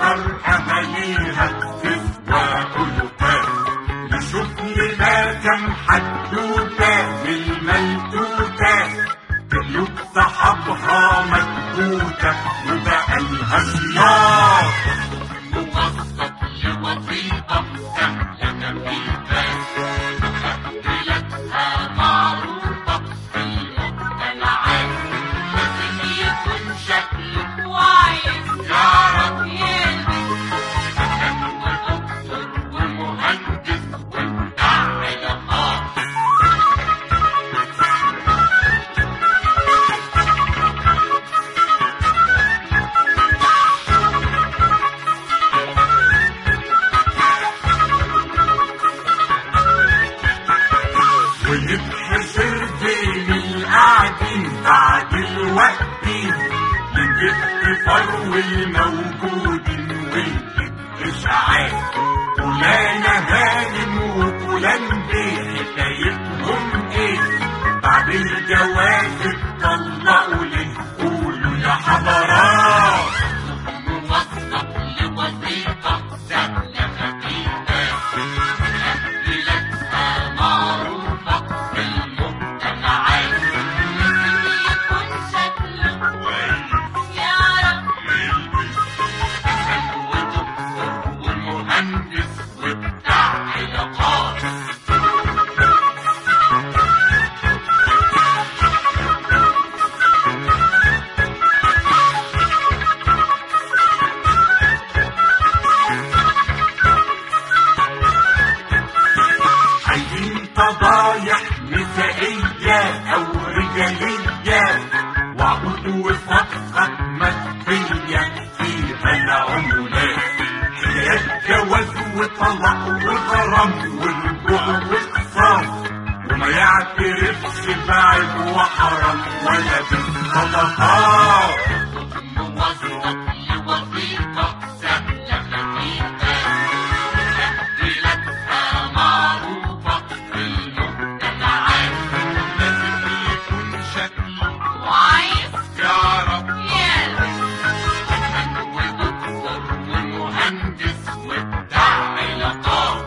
نار أهاليها تسوى ألوفات نشوف لنا كم حدوتة بالملتوتة قلوب صحابها مكبوتة وبقى لها شياط موظف لوظيفة سهلة خفيفة مؤهلاتها معروفة في المجتمعات لازم يكون شكله كويس يعرف يلبس سكن ودكتور ومهندس وبتاع علاقات ونتحشر بين القاعدين بعد الوقت نجيب فرو الموجودين ونجيب اشاعات فلان هانم وفلان بيه حكايتهم ايه بعد الجواز اتطلقوا ليه قولوا يا حضرات موظف لوظيفة سهلة خفيفة مؤهلاتها معروفة في المجتمعات لازم يكون شكله كويس يعرف يلبس سكن ودكتور ومهندس وبتاع علاقات عايزين فضايح نسائية أو رجالية وعقود وصفقة مخفية فيها العمولات حكايات جواز وطلاق وغرام ورجوع وخصام وما يعترفش بعيب وحرام ولا بالصدقات موظف لوظيفة سهلة خفيفة مؤهلاتها معروفة في المجتمعات لازم يكون شكله كويس يعرف يلبس سكن ودكتور ومهندس وبتاع علاقات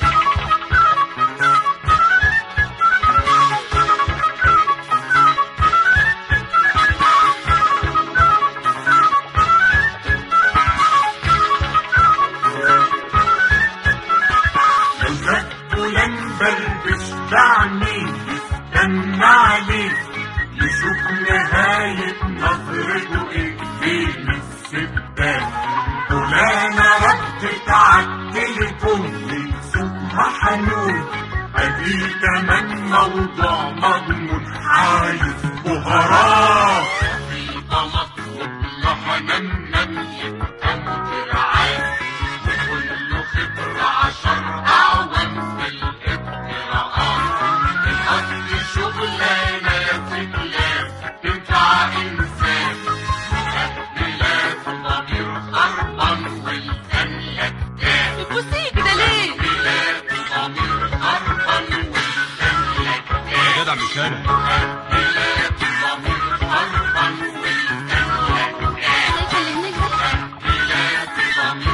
لو زاد فلان بلبش بعميل يستنى عليه يشوف نهاية نظرته ايه بين الستات فلانة ردت عالتليفون لصوتها حنون ادي كمان موضوع مضمون عايز بهارات في مطلوب لها نمنم يبقى مدرعات وكله خبرة عشر أعوام في الإجراءات الأصل شغلانة ستلات تنفع إنسان مؤهلات ضمير خربان والفن لكتاب بتبصي كده ليه؟ مؤهلات ضمير خربان والفن لكتاب جدع مش انا مؤهلات ضمير خربان والفن لكتاب شايفة اللي هناك ده؟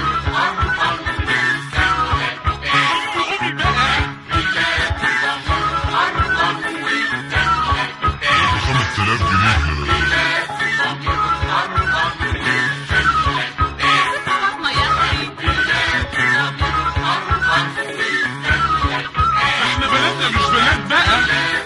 خمس تلاف جنيه فاطمة يا أخي احنا بلدنا مش بلد بقى